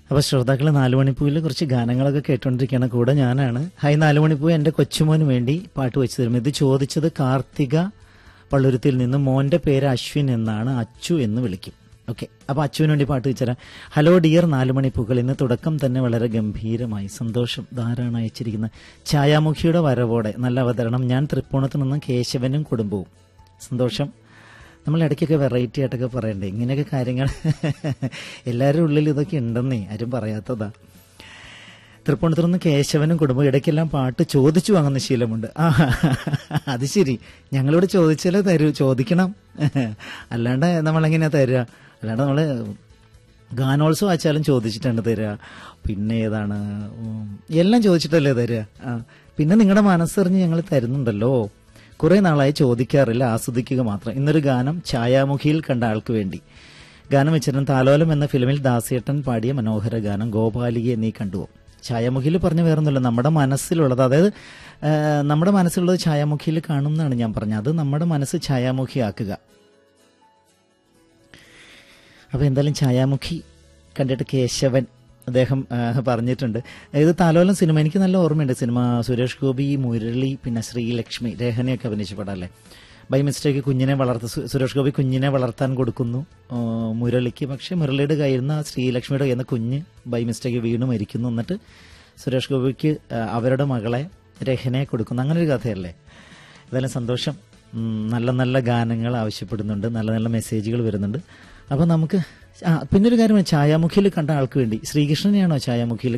അപ്പോൾ ശ്രോതാക്കൾ നാലുമണിപ്പൂവിൽ കുറച്ച് ഗാനങ്ങളൊക്കെ കേട്ടുകൊണ്ടിരിക്കുകയാണ് കൂടെ ഞാനാണ് ഹായ് നാലുമണിപ്പൂ എൻ്റെ കൊച്ചുമോന് വേണ്ടി പാട്ട് വെച്ച് തരും ഇത് ചോദിച്ചത് കാർത്തിക പള്ളുരുത്തിൽ നിന്ന് മോന്റെ പേര് അശ്വിൻ എന്നാണ് അച്ചു എന്ന് വിളിക്കും ഓക്കെ അപ്പോൾ അച്ചുവിന് വേണ്ടി പാട്ട് വെച്ചുതരാം ഹലോ ഡിയർ നാലുമണിപ്പൂക്കൾ ഇന്ന് തുടക്കം തന്നെ വളരെ ഗംഭീരമായി സന്തോഷം ധാരാളം അയച്ചിരിക്കുന്ന ഛായാമുഖിയുടെ വരവോടെ നല്ല അവതരണം ഞാൻ തൃപ്പൂണിത്ത് നിന്നും കേശവനും കുടുംബവും സന്തോഷം നമ്മൾ ഇടയ്ക്കൊക്കെ വെറൈറ്റി ആയിട്ടൊക്കെ പറയണ്ടേ ഇങ്ങനെയൊക്കെ കാര്യങ്ങൾ എല്ലാവരുടെ ഉള്ളിൽ ഇതൊക്കെ ഉണ്ടെന്നേ ആരും പറയാത്തതാ തൃപ്പൂണിത്തുറ നിന്ന് കേശവനും കുടുംബം ഇടയ്ക്കെല്ലാം പാട്ട് ചോദിച്ചു വാങ്ങുന്ന ശീലമുണ്ട് ആ അത് ശരി ഞങ്ങളോട് ചോദിച്ചാലേ തരൂ ചോദിക്കണം അല്ലാണ്ട് നമ്മളെങ്ങനെയാ തരിക അല്ലാണ്ട് നമ്മള് ഗാനോത്സവം വെച്ചാലും ചോദിച്ചിട്ടാണ് തരിക പിന്നെ ഏതാണ് ഉം, എല്ലാം ചോദിച്ചിട്ടല്ലേ തരിക ആ പിന്നെ നിങ്ങളുടെ മനസ്സറിഞ്ഞ് ഞങ്ങൾ തരുന്നുണ്ടല്ലോ കുറെ നാളായി ചോദിക്കാറില്ല ആസ്വദിക്കുക മാത്രം ഇന്നൊരു ഗാനം ഛായാമുഖിയിൽ കണ്ട ആൾക്ക് വേണ്ടി ഗാനം വെച്ചിരുന്ന താലോലം എന്ന ഫിലിമിൽ ദാസേട്ടൻ പാടിയ മനോഹര ഗാനം ഗോപാലികയെ നീ കണ്ടുവോ ഛായാമുഖിയിൽ പറഞ്ഞ വേറൊന്നുമില്ല നമ്മുടെ മനസ്സിലുള്ളത് അതായത് ആ, നമ്മുടെ മനസ്സിലുള്ളത് ഛായാമുഖിയിൽ കാണും എന്നാണ് ഞാൻ പറഞ്ഞത് അത് നമ്മുടെ മനസ്സ് ഛായാമുഖിയാക്കുക അപ്പോൾ എന്തായാലും ഛായാമുഖി കണ്ടിട്ട് കേശവൻ അദ്ദേഹം ആ, പറഞ്ഞിട്ടുണ്ട് ഇത് താലോലം സിനിമ എനിക്ക് നല്ല ഓർമ്മയുണ്ട് സിനിമ സുരേഷ് ഗോപി മുരളി പിന്നെ ശ്രീലക്ഷ്മി രേഖനയൊക്കെ അഭിനയിച്ച പടമല്ലേ ബൈ മിസ്റ്റേക്ക് കുഞ്ഞിനെ വളർത്ത സു- സുരേഷ് ഗോപി കുഞ്ഞിനെ വളർത്താൻ കൊടുക്കുന്നു ആ, മുരളിക്ക് പക്ഷെ മുരളിയുടെ കയ്യിൽ നിന്ന് ശ്രീലക്ഷ്മിയുടെ കയ്യിൽ നിന്ന് കുഞ്ഞ് ബൈ മിസ്റ്റേക്ക് വീണ് മരിക്കുന്നു എന്നിട്ട് സുരേഷ് ഗോപിക്ക് ആ, അവരുടെ മകളെ രഹനയെ കൊടുക്കുന്നു അങ്ങനെ ഒരു കഥയല്ലേ എന്തായാലും സന്തോഷം ഉം, നല്ല നല്ല ഗാനങ്ങൾ ആവശ്യപ്പെടുന്നുണ്ട് നല്ല നല്ല മെസ്സേജുകൾ വരുന്നുണ്ട് അപ്പോൾ നമുക്ക് ആ പിന്നെ ഒരു കാര്യം ഛായാമുഖിയിൽ കണ്ട ആൾക്ക് വേണ്ടി ശ്രീകൃഷ്ണനെയാണോ ഛായാമുഖിയിൽ